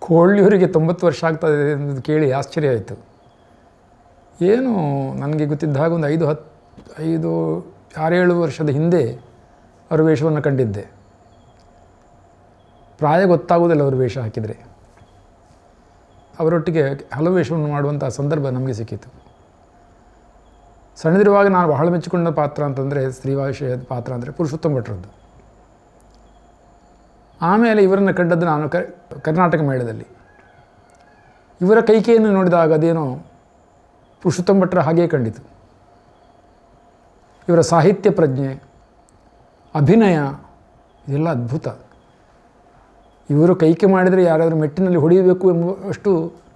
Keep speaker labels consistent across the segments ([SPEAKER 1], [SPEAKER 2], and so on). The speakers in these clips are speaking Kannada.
[SPEAKER 1] ಕೋಳ್ಳಿಯವರಿಗೆ ತೊಂಬತ್ತು ವರ್ಷ ಆಗ್ತದೆ ಅನ್ನೋದು ಕೇಳಿ ಆಶ್ಚರ್ಯ ಆಯಿತು ಏನು ನನಗೆ ಗೊತ್ತಿದ್ದ ಹಾಗೆ ಒಂದು ಐದು ಹತ್ತು ಐದು ಆರೇಳು ವರ್ಷದ ಹಿಂದೆ ಅವರ ವೇಷವನ್ನು ಕಂಡಿದ್ದೆ ಪ್ರಾಯ ಗೊತ್ತಾಗೋದಿಲ್ಲ ಅವರು ವೇಷ ಹಾಕಿದರೆ ಅವರೊಟ್ಟಿಗೆ ಹಲವು ವೇಷವನ್ನು ಮಾಡುವಂಥ ಸಂದರ್ಭ ನಮಗೆ ಸಿಕ್ಕಿತು ಸಣ್ಣದಿರುವಾಗ ನಾನು ಬಹಳ ಮೆಚ್ಚಿಕೊಂಡ ಪಾತ್ರ ಅಂತಂದರೆ ಸ್ತ್ರೀವಾಷೆಯ ಪಾತ್ರ ಅಂದರೆ ಪುರುಷೋತ್ತಮ ಭಟ್ರದ್ದು ಆಮೇಲೆ ಇವರನ್ನು ಕಂಡದ್ದು ನಾನು ಕ ಕರ್ನಾಟಕ ಮೇಳದಲ್ಲಿ ಇವರ ಕೈಕೆಯನ್ನು ನೋಡಿದಾಗ ಅದೇನೋ ಪುರುಷೋತ್ತಮ ಭಟ್ರ ಹಾಗೇ ಕಂಡಿತು ಇವರ ಸಾಹಿತ್ಯ ಪ್ರಜ್ಞೆ ಅಭಿನಯ ಇದೆಲ್ಲ ಅದ್ಭುತ ಇವರು ಕೈಕೆ ಮಾಡಿದರೆ ಯಾರಾದರೂ ಮೆಟ್ಟಿನಲ್ಲಿ ಹೊಡೆಯಬೇಕು ಎಂಬುವಷ್ಟು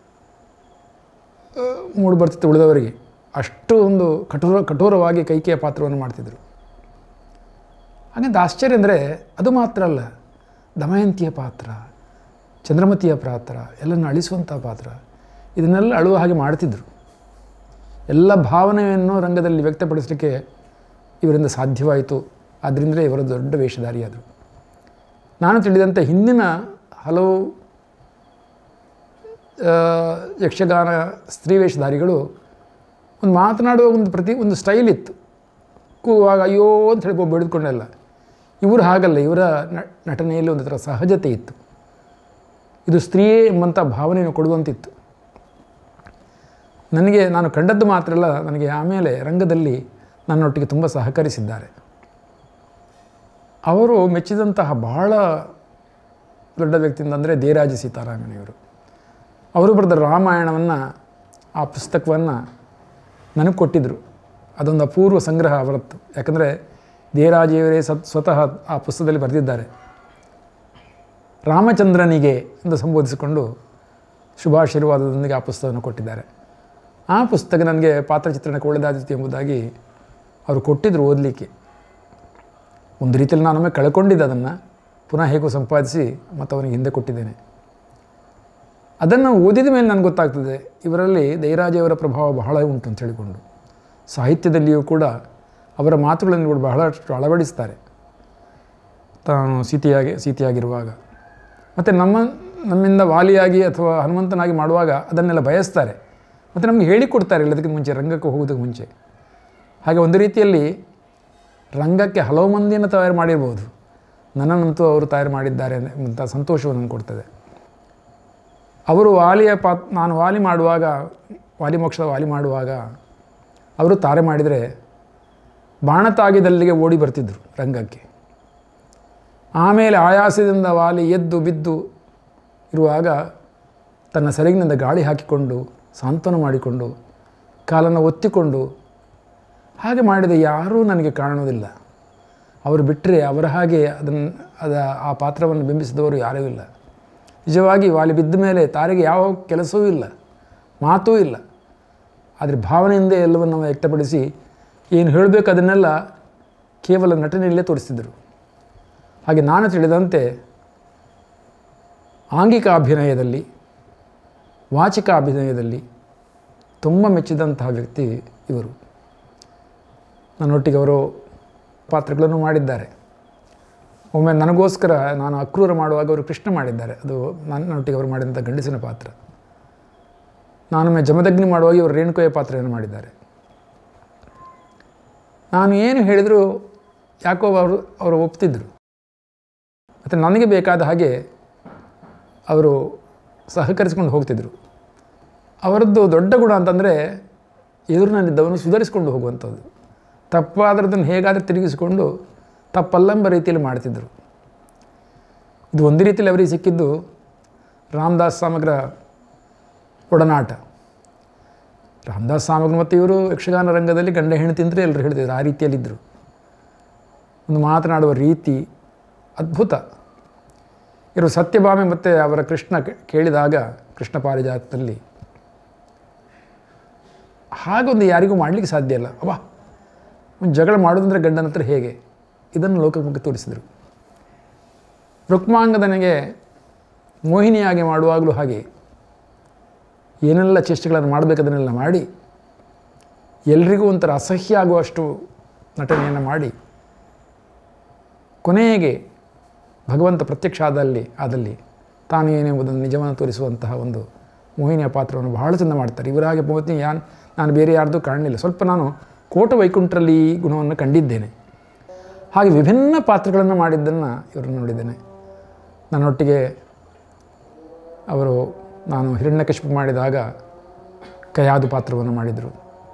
[SPEAKER 1] ಆ, ಮೂಡು ಬರ್ತಿತ್ತು ಉಳಿದವರಿಗೆ ಅಷ್ಟು ಒಂದು ಕಠೋರ ಕಠೋರವಾಗಿ ಕೈಕೆಯ ಪಾತ್ರವನ್ನು ಮಾಡ್ತಿದ್ದರು ಹಾಗಂತ ಆಶ್ಚರ್ಯ ಅಂದರೆ ಅದು ಮಾತ್ರ ಅಲ್ಲ ದಮಯಂತಿಯ ಪಾತ್ರ ಚಂದ್ರಮತಿಯ ಪಾತ್ರ ಎಲ್ಲನ್ನು ಅಳಿಸುವಂಥ ಪಾತ್ರ ಇದನ್ನೆಲ್ಲ ಅಳುವ ಹಾಗೆ ಮಾಡ್ತಿದ್ದರು ಎಲ್ಲ ಭಾವನೆಯನ್ನು ರಂಗದಲ್ಲಿ ವ್ಯಕ್ತಪಡಿಸಲಿಕ್ಕೆ ಇವರಿಂದ ಸಾಧ್ಯವಾಯಿತು ಆದ್ದರಿಂದಲೇ ಇವರ ದೊಡ್ಡ ವೇಷಧಾರಿಯಾದರು ನಾನು ತಿಳಿದಂತೆ ಹಿಂದಿನ ಹಲವು ಆ, ಯಕ್ಷಗಾನ ಸ್ತ್ರೀ ವೇಷಧಾರಿಗಳು ಒಂದು ಮಾತನಾಡುವ ಒಂದು ಪ್ರತಿ ಒಂದು ಸ್ಟೈಲ್ ಇತ್ತು ಕೂವಾಗ ಅಯ್ಯೋ ಅಂತ ಹೇಳಿ ಒಬ್ಬ ಬೆಳೆದುಕೊಂಡೆಲ್ಲ ಇವರು ಹಾಗಲ್ಲ ಇವರ ನ- ನಟನೆಯಲ್ಲಿ ಒಂದು ಥರ ಸಹಜತೆ ಇತ್ತು ಇದು ಸ್ತ್ರೀಯೇ ಎಂಬಂಥ ಭಾವನೆಯನ್ನು ಕೊಡುವಂತಿತ್ತು ನನಗೆ ನಾನು ಕಂಡದ್ದು ಮಾತ್ರ ಅಲ್ಲ ನನಗೆ ಆಮೇಲೆ ರಂಗದಲ್ಲಿ ನನ್ನೊಟ್ಟಿಗೆ ತುಂಬ ಸಹಕರಿಸಿದ್ದಾರೆ ಅವರು ಮೆಚ್ಚಿದಂತಹ ಬಹಳ ದೊಡ್ಡ ವ್ಯಕ್ತಿ ಅಂತಂದರೆ ದೇರಾಜ ಸೀತಾರಾಮನಿಯವರು ಅವರು ಬರೆದ ರಾಮಾಯಣವನ್ನು ಆ ಪುಸ್ತಕವನ್ನು ನನಗೆ ಕೊಟ್ಟಿದ್ದರು ಅದೊಂದು ಅಪೂರ್ವ ಸಂಗ್ರಹ ಅವರದ್ದು ಯಾಕಂದರೆ ದೇರಾಜಿಯವರೇ ಸತ್ ಸ್ವತಃ ಆ ಪುಸ್ತಕದಲ್ಲಿ ಬರೆದಿದ್ದಾರೆ ರಾಮಚಂದ್ರನಿಗೆ ಎಂದು ಸಂಬೋಧಿಸಿಕೊಂಡು ಶುಭಾಶೀರ್ವಾದದೊಂದಿಗೆ ಆ ಪುಸ್ತಕವನ್ನು ಕೊಟ್ಟಿದ್ದಾರೆ ಆ ಪುಸ್ತಕ ನನಗೆ ಪಾತ್ರಚಿತ್ರಣಕ್ಕೆ ಒಳ್ಳೆದಾದಿತ್ತು ಎಂಬುದಾಗಿ ಅವರು ಕೊಟ್ಟಿದ್ದರು ಓದಲಿಕ್ಕೆ ಒಂದು ರೀತಿಯಲ್ಲಿ ನಾನೊಮ್ಮೆ ಕಳ್ಕೊಂಡಿದ್ದೆ ಅದನ್ನು ಪುನಃ ಹೇಗೋ ಸಂಪಾದಿಸಿ ಮತ್ತು ಅವನಿಗೆ ಹಿಂದೆ ಕೊಟ್ಟಿದ್ದೇನೆ ಅದನ್ನು ಓದಿದ ಮೇಲೆ ನನಗೆ ಗೊತ್ತಾಗ್ತದೆ ಇವರಲ್ಲಿ ದೈರಾಜಿಯವರ ಪ್ರಭಾವ ಬಹಳ ಉಂಟು ಅಂತ ಹೇಳಿಕೊಂಡು ಸಾಹಿತ್ಯದಲ್ಲಿಯೂ ಕೂಡ ಅವರ ಮಾತುಗಳನ್ನು ಕೂಡ ಬಹಳಷ್ಟು ಅಳವಡಿಸ್ತಾರೆ ತಾನು ಸೀತೆಯಾಗಿ ಸೀತೆಯಾಗಿರುವಾಗ ಮತ್ತು ನಮ್ಮ ನಮ್ಮಿಂದ ವಾಲಿಯಾಗಿ ಅಥವಾ ಹನುಮಂತನಾಗಿ ಮಾಡುವಾಗ ಅದನ್ನೆಲ್ಲ ಬಯಸ್ತಾರೆ ಮತ್ತು ನಮಗೆ ಹೇಳಿಕೊಡ್ತಾರೆ ಎಲ್ಲದಕ್ಕಿಂತ ಮುಂಚೆ ರಂಗಕ್ಕೆ ಹೋಗೋದಕ್ಕೆ ಮುಂಚೆ ಹಾಗೆ ಒಂದು ರೀತಿಯಲ್ಲಿ ರಂಗಕ್ಕೆ ಹಲವು ಮಂದಿಯನ್ನು ತಯಾರು ಮಾಡಿರ್ಬೋದು ನನ್ನನ್ನಂತೂ ಅವರು ತಯಾರು ಮಾಡಿದ್ದಾರೆ ಅಂತ ಸಂತೋಷವನ್ನು ಕೊಡ್ತದೆ ಅವರು ವಾಲಿಯ ಪಾತ್ ನಾನು ವಾಲಿ ಮಾಡುವಾಗ ವಾಲಿ ಮೋಕ್ಷದ ವಾಲಿ ಮಾಡುವಾಗ ಅವರು ತಾರೆ ಮಾಡಿದರೆ ಬಾಣತಾಗಿದಲ್ಲಿಗೆ ಓಡಿ ಬರ್ತಿದ್ದರು ರಂಗಕ್ಕೆ ಆಮೇಲೆ ಆಯಾಸದಿಂದ ವಾಲಿ ಎದ್ದು ಬಿದ್ದು ಇರುವಾಗ ತನ್ನ ಸೆರಗಿನಿಂದ ಗಾಳಿ ಹಾಕಿಕೊಂಡು ಸಾಂತ್ವನ ಮಾಡಿಕೊಂಡು ಕಾಲನ್ನು ಒತ್ತಿಕೊಂಡು ಹಾಗೆ ಮಾಡಿದ ಯಾರೂ ನನಗೆ ಕಾಣುವುದಿಲ್ಲ ಅವರು ಬಿಟ್ಟರೆ ಅವರ ಹಾಗೆ ಅದನ್ನು ಅದ ಆ ಪಾತ್ರವನ್ನು ಬಿಂಬಿಸಿದವರು ಯಾರೂ ಇಲ್ಲ ನಿಜವಾಗಿ ವಾಲಿ ಬಿದ್ದ ಮೇಲೆ ತಾರಿಗೆ ಯಾವ ಕೆಲಸವೂ ಇಲ್ಲ ಮಾತೂ ಇಲ್ಲ ಆದರೆ ಭಾವನೆಯಿಂದ ಎಲ್ಲವನ್ನು ವ್ಯಕ್ತಪಡಿಸಿ ಏನು ಹೇಳಬೇಕು ಅದನ್ನೆಲ್ಲ ಕೇವಲ ನಟನೆಯಲ್ಲೇ ತೋರಿಸ್ತಿದ್ದರು ಹಾಗೆ ನಾನು ತಿಳಿದಂತೆ ಆಂಗಿಕ ಅಭಿನಯದಲ್ಲಿ ವಾಚಿಕ ಅಭಿನಯದಲ್ಲಿ ತುಂಬ ಮೆಚ್ಚಿದಂತಹ ವ್ಯಕ್ತಿ ಇವರು ನನ್ನೊಟ್ಟಿಗೆ ಅವರು ಪಾತ್ರಗಳನ್ನು ಮಾಡಿದ್ದಾರೆ ಒಮ್ಮೆ ನನಗೋಸ್ಕರ ನಾನು ಅಕ್ರೂರ ಮಾಡುವಾಗ ಅವರು ಕೃಷ್ಣ ಮಾಡಿದ್ದಾರೆ ಅದು ನನ್ನೊಟ್ಟಿಗೆ ಅವರು ಮಾಡಿದಂಥ ಗಂಡಸಿನ ಪಾತ್ರ ನಾನೊಮ್ಮೆ ಜಮದಗ್ನಿ ಮಾಡುವಾಗ ಇವರು ರೇಣುಕೆಯ ಪಾತ್ರವನ್ನು ಮಾಡಿದ್ದಾರೆ ನಾನು ಏನು ಹೇಳಿದರೂ ಯಾಕೋ ಅವರು ಅವರು ಒಪ್ತಿದ್ದರು ಮತ್ತು ನನಗೆ ಬೇಕಾದ ಹಾಗೆ ಅವರು ಸಹಕರಿಸಿಕೊಂಡು ಹೋಗ್ತಿದ್ದರು ಅವರದ್ದು ದೊಡ್ಡ ಗುಣ ಅಂತಂದರೆ ಎದುರಿನಲ್ಲಿದ್ದವನು ಸುಧಾರಿಸಿಕೊಂಡು ಹೋಗುವಂಥದ್ದು ತಪ್ಪಾದ್ರದನ್ನು ಹೇಗಾದರೂ ತಿರುಗಿಸಿಕೊಂಡು ತಪ್ಪಲ್ಲಂಬ ರೀತಿಯಲ್ಲಿ ಮಾಡ್ತಿದ್ದರು ಇದು ಒಂದು ರೀತಿಯಲ್ಲಿ ಅವರಿಗೆ ಸಿಕ್ಕಿದ್ದು ರಾಮದಾಸ್ ಸಮಗ್ರ ಒಡನಾಟ ರಾಮದಾಸ್ ಸಾಮಗ್ರ ಮತ್ತು ಇವರು ಯಕ್ಷಗಾನ ರಂಗದಲ್ಲಿ ಗಂಡ ಹೆಣ್ಣು ತಿಂದರೆ ಎಲ್ಲರೂ ಹೇಳ್ತಿದ್ರು ಆ ರೀತಿಯಲ್ಲಿದ್ದರು ಒಂದು ಮಾತನಾಡುವ ರೀತಿ ಅದ್ಭುತ ಇವರು ಸತ್ಯಭಾಮೆ ಮತ್ತು ಅವರ ಕೃಷ್ಣ ಕೇಳಿದಾಗ ಕೃಷ್ಣ ಪಾರಿಜಾತದಲ್ಲಿ ಹಾಗೊಂದು ಯಾರಿಗೂ ಮಾಡಲಿಕ್ಕೆ ಸಾಧ್ಯ ಇಲ್ಲ ಅವ ಒಂದು ಜಗಳ ಮಾಡೋದಂದರೆ ಗಂಡನ ಹತ್ರ ಹೇಗೆ ಇದನ್ನು ಲೋಕಮುಖಕ್ಕೆ ತೋರಿಸಿದರು ರುಕ್ಮಾಂಗದನಿಗೆ ಮೋಹಿನಿಯಾಗಿ ಮಾಡುವಾಗಲೂ ಹಾಗೆ ಏನೆಲ್ಲ ಚೇಷ್ಟೆಗಳನ್ನು ಮಾಡಬೇಕು ಅದನ್ನೆಲ್ಲ ಮಾಡಿ ಎಲ್ರಿಗೂ ಒಂಥರ ಅಸಹ್ಯ ಆಗುವಷ್ಟು ನಟನೆಯನ್ನು ಮಾಡಿ ಕೊನೆಗೆ ಭಗವಂತ ಪ್ರತ್ಯಕ್ಷ ಆದಲ್ಲಿ ಆದಲ್ಲಿ ತಾನು ಏನೆಂಬುದನ್ನು ನಿಜವನ್ನು ತೋರಿಸುವಂತಹ ಒಂದು ಮೋಹಿನಿಯ ಪಾತ್ರವನ್ನು ಬಹಳ ಚೆಂದ ಮಾಡ್ತಾರೆ ಇವರಾಗೆ ಮೋಹಿನಿ ಯಾನ್ ನಾನು ಬೇರೆ ಯಾರ್ದು ಕಾಣಲಿಲ್ಲ ಸ್ವಲ್ಪ ನಾನು ಕೋಟ ವೈಕುಂಠರಲ್ಲಿ ಈ ಗುಣವನ್ನು ಕಂಡಿದ್ದೇನೆ ಹಾಗೆ ವಿಭಿನ್ನ ಪಾತ್ರಗಳನ್ನು ಮಾಡಿದ್ದನ್ನು ಇವರನ್ನು ನೋಡಿದ್ದೇನೆ ನನ್ನೊಟ್ಟಿಗೆ ಅವರು ನಾನು ಹಿರಣ್ಯಕಶಿಪು ಮಾಡಿದಾಗ ಕಯಾದು ಪಾತ್ರವನ್ನು ಮಾಡಿದರು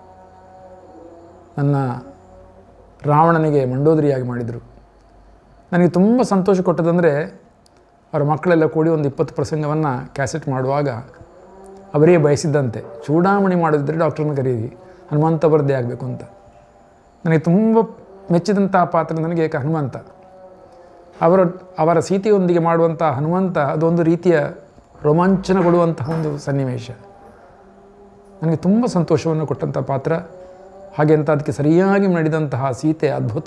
[SPEAKER 1] ನನ್ನ ರಾವಣನಿಗೆ ಮಂಡೋದರಿಯಾಗಿ ಮಾಡಿದರು ನನಗೆ ತುಂಬ ಸಂತೋಷ ಕೊಟ್ಟದಂದರೆ ಅವರ ಮಕ್ಕಳೆಲ್ಲ ಕೂಡಿ ಒಂದು ಇಪ್ಪತ್ತು ಪ್ರಸಂಗವನ್ನು ಕ್ಯಾಸೆಟ್ ಮಾಡುವಾಗ ಅವರೇ ಬಯಸಿದ್ದಂತೆ ಚೂಡಾಮಣಿ ಮಾಡೋದಿದ್ದರೆ ಡಾಕ್ಟ್ರನ್ನ ಕರೀರಿ ಹನುಮಂತ ಬರದೇ ಆಗಬೇಕು ಅಂತ ನನಗೆ ತುಂಬ ಮೆಚ್ಚಿದಂಥ ಪಾತ್ರ ನನಗೆ ಏಕ ಹನುಮಂತ ಅವರ ಅವರ ಸೀತೆಯೊಂದಿಗೆ ಮಾಡುವಂಥ ಹನುಮಂತ ಅದೊಂದು ರೀತಿಯ ರೋಮಾಂಚನಗೊಳ್ಳುವಂತಹ ಒಂದು ಸನ್ನಿವೇಶ ನನಗೆ ತುಂಬ ಸಂತೋಷವನ್ನು ಕೊಟ್ಟಂಥ ಪಾತ್ರ ಹಾಗೆ ಅಂತ ಅದಕ್ಕೆ ಸರಿಯಾಗಿ ನಡೆದಂತಹ ಸೀತೆ ಅದ್ಭುತ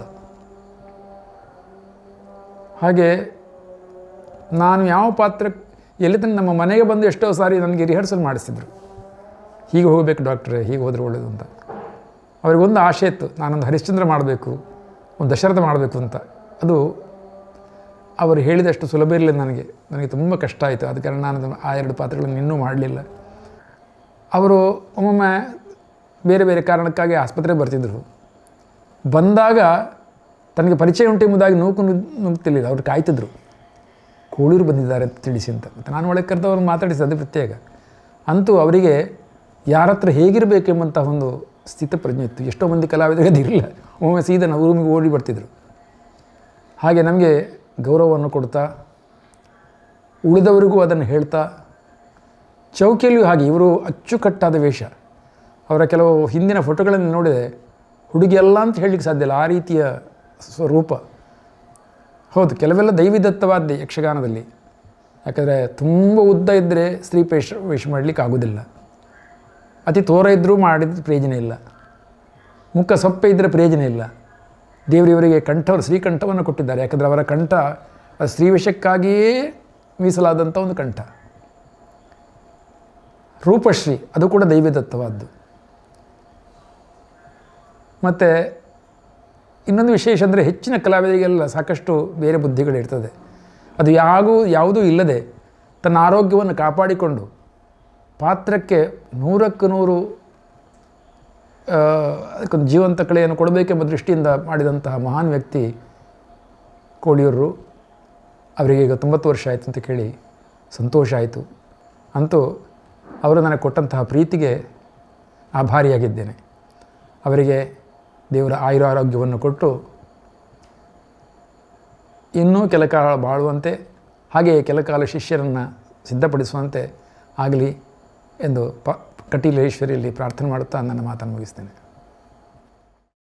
[SPEAKER 1] ಹಾಗೆ ನಾನು ಯಾವ ಪಾತ್ರ ಎಲ್ಲಿ ತನಕ ನಮ್ಮ ಮನೆಗೆ ಬಂದು ಎಷ್ಟೋ ಸಾರಿ ನನಗೆ ರಿಹರ್ಸಲ್ ಮಾಡಿಸ್ತಿದ್ರು ಹೀಗೆ ಹೋಗಬೇಕು ಡಾಕ್ಟ್ರೇ ಹೀಗೆ ಹೋದರೆ ಒಳ್ಳೆಯದು ಅಂತ ಅವರಿಗೊಂದು ಆಸೆ ಇತ್ತು ನಾನೊಂದು ಹರಿಶ್ಚಂದ್ರ ಮಾಡಬೇಕು ಒಂದು ದಶರಥ ಮಾಡಬೇಕು ಅಂತ ಅದು ಅವರು ಹೇಳಿದಷ್ಟು ಸುಲಭ ಇರಲಿಲ್ಲ ನನಗೆ ನನಗೆ ತುಂಬ ಕಷ್ಟ ಆಯಿತು ಆದ ಕಾರಣ ನಾನು ಅದನ್ನು ಆ ಎರಡು ಪಾತ್ರಗಳನ್ನು ಇನ್ನೂ ಮಾಡಲಿಲ್ಲ ಅವರು ಒಮ್ಮೊಮ್ಮೆ ಬೇರೆ ಬೇರೆ ಕಾರಣಕ್ಕಾಗಿ ಆಸ್ಪತ್ರೆಗೆ ಬರ್ತಿದ್ದರು ಬಂದಾಗ ತನಗೆ ಪರಿಚಯ ಉಂಟೆಂಬುದಾಗಿ ನೂಕು ನುಗ್ತಿರ್ಲಿಲ್ಲ ಅವ್ರು ಕಾಯ್ತಿದ್ರು ಕೋಳೂರು ಬಂದಿದ್ದಾರೆ ಅಂತ ತಿಳಿಸಿ ಅಂತ ಮತ್ತು ನಾನು ಒಳಗೆ ಕರೆದು ಅವ್ರನ್ನ ಮಾತಾಡಿಸಿ ಅದು ಪ್ರತ್ಯೇಕ ಅಂತೂ ಅವರಿಗೆ ಯಾರ ಹತ್ರ ಹೇಗಿರಬೇಕೆಂಬಂಥ ಒಂದು ಸ್ಥಿತಪ್ರಜ್ಞೆ ಇತ್ತು ಎಷ್ಟೋ ಮಂದಿ ಕಲಾವಿದರಿಗೆ ಅದು ಇರಲಿಲ್ಲ ಒಮ್ಮೆ ಸೀದಾ ನಾವು ರೂಮಿಗೆ ಓಡಿ ಬರ್ತಿದ್ರು ಹಾಗೆ ನಮಗೆ ಗೌರವವನ್ನು ಕೊಡ್ತಾ ಉಳಿದವರಿಗೂ ಅದನ್ನು ಹೇಳ್ತಾ ಚೌಕಿಯಲ್ಲಿಯೂ ಹಾಗೆ ಇವರು ಅಚ್ಚುಕಟ್ಟಾದ ವೇಷ ಅವರ ಕೆಲವು ಹಿಂದಿನ ಫೋಟೋಗಳನ್ನು ನೋಡಿದೆ ಹುಡುಗಿಯಲ್ಲ ಅಂತ ಹೇಳಲಿಕ್ಕೆ ಸಾಧ್ಯ ಇಲ್ಲ ಆ ರೀತಿಯ ಸ್ವರೂಪ ಹೌದು ಕೆಲವೆಲ್ಲ ದೈವಿದತ್ತವಾದ್ದೆ ಯಕ್ಷಗಾನದಲ್ಲಿ ಯಾಕಂದರೆ ತುಂಬ ಉದ್ದ ಇದ್ದರೆ ಸ್ತ್ರೀ ಪೇಶ ವೇಷ ಮಾಡಲಿಕ್ಕೆ ಆಗೋದಿಲ್ಲ ಅತಿ ತೋರ ಇದ್ದರೂ ಮಾಡಿದ ಪ್ರಯೋಜನ ಇಲ್ಲ ಮುಖ ಸೊಪ್ಪೆ ಇದ್ದರೆ ಪ್ರಯೋಜನ ಇಲ್ಲ ದೇವರು ಇವರಿಗೆ ಕಂಠವರು ಶ್ರೀಕಂಠವನ್ನು ಕೊಟ್ಟಿದ್ದಾರೆ ಯಾಕಂದರೆ ಅವರ ಕಂಠ ಅದು ಸ್ತ್ರೀವೇಷಕ್ಕಾಗಿಯೇ ಮೀಸಲಾದಂಥ ಒಂದು ಕಂಠ ರೂಪಶ್ರೀ ಅದು ಕೂಡ ದೈವದತ್ತವಾದ್ದು ಮತ್ತು ಇನ್ನೊಂದು ವಿಶೇಷ ಅಂದರೆ ಹೆಚ್ಚಿನ ಕಲಾವಿದರಿಗೆಲ್ಲ ಸಾಕಷ್ಟು ಬೇರೆ ಬುದ್ಧಿಗಳಿರ್ತದೆ ಅದು ಯಾಗೂ ಯಾವುದೂ ಇಲ್ಲದೆ ತನ್ನ ಆರೋಗ್ಯವನ್ನು ಕಾಪಾಡಿಕೊಂಡು ಪಾತ್ರಕ್ಕೆ ನೂರಕ್ಕೆ ನೂರು ಆ, ಅದಕ್ಕೊಂದು ಜೀವಂತ ಕಳೆಯನ್ನು ಕೊಡಬೇಕೆಂಬ ದೃಷ್ಟಿಯಿಂದ ಮಾಡಿದಂತಹ ಮಹಾನ್ ವ್ಯಕ್ತಿ ಕೋಳಿಯೂರು ಅವರಿಗೆ ಈಗ ತೊಂಬತ್ತು ವರ್ಷ ಆಯಿತು ಅಂತ ಕೇಳಿ ಸಂತೋಷ ಆಯಿತು ಅಂತೂ ಅವರು ನನಗೆ ಕೊಟ್ಟಂತಹ ಪ್ರೀತಿಗೆ ಆಭಾರಿಯಾಗಿದ್ದೇನೆ ಅವರಿಗೆ ದೇವರ ಆಯುರ ಆರೋಗ್ಯವನ್ನು ಕೊಟ್ಟು ಇನ್ನೂ ಕೆಲ ಕಾಲ ಬಾಳುವಂತೆ ಹಾಗೆಯೇ ಕೆಲ ಕಾಲ ಶಿಷ್ಯರನ್ನು ಸಿದ್ಧಪಡಿಸುವಂತೆ ಆಗಲಿ ಎಂದು ಪ ಕಟೀಲೇಶ್ವರಿಯಲ್ಲಿ ಪ್ರಾರ್ಥನೆ ಮಾಡುತ್ತಾ ನನ್ನ ಮಾತನ್ನು ಮುಗಿಸ್ತೇನೆ